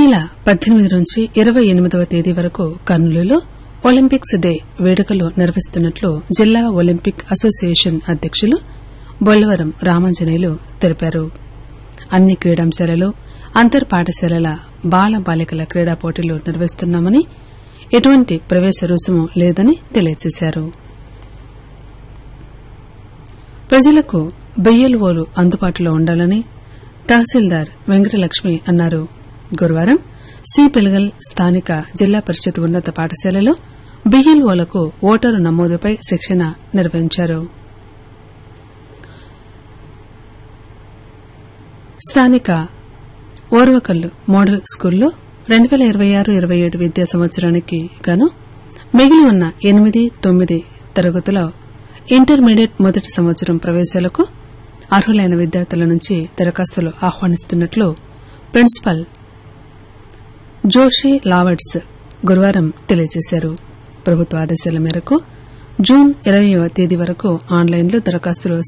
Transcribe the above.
నెల పద్దెనిమిది నుంచి ఇరవై ఎనిమిదవ తేదీ వరకు కర్నూలులో ఒలింపిక్స్ డే వేడుకలు నిర్వహిస్తున్నట్లు జిల్లా ఒలింపిక్ అసోసియేషన్ అధ్యకులు బొల్లవరం రామాంజనేయులు తెలిపారు అన్ని క్రీడాంశాలలో అంతర్ పాఠశాలల బాల బాలికల క్రీడా పోటీలు నిర్వహిస్తున్నామని ఎటువంటి ప్రవేశ రుసుము లేదని తెలియజేశారు ప్రజలకు బిఎల్ఓలు అందుబాటులో ఉండాలని తహసీల్దార్ వెంకటలక్ష్మి అన్నారు గురువారం సి పిలగల్ స్థానిక జిల్లా పరిషత్ ఉన్నత పాఠశాలలో బిఎల్ఓలకు ఓటరు నమోదుపై శిక్షణ నిర్వహించారు స్థానిక ఓర్వకల్లు మోడల్ స్కూల్లో రెండు వేల ఇరవై ఆరు ఇరవై ఏడు విద్యా సంవత్సరానికి గాను మిగిలి ఉన్న ఎనిమిది తొమ్మిది తరగతుల ఇంటర్మీడియట్ మొదటి సంవత్సరం ప్రవేశాలకు అర్హులైన విద్యార్థుల నుంచి దరఖాస్తులు ఆహ్వానిస్తున్నట్లు ప్రిన్సిపల్ జోషి లావర్డ్స్ గురువారం తెలియజేశారు ప్రభుత్వ ఆదేశాల మేరకు జూన్ ఇరవయవ తేదీ వరకు ఆన్లైన్లో దరఖాస్తులు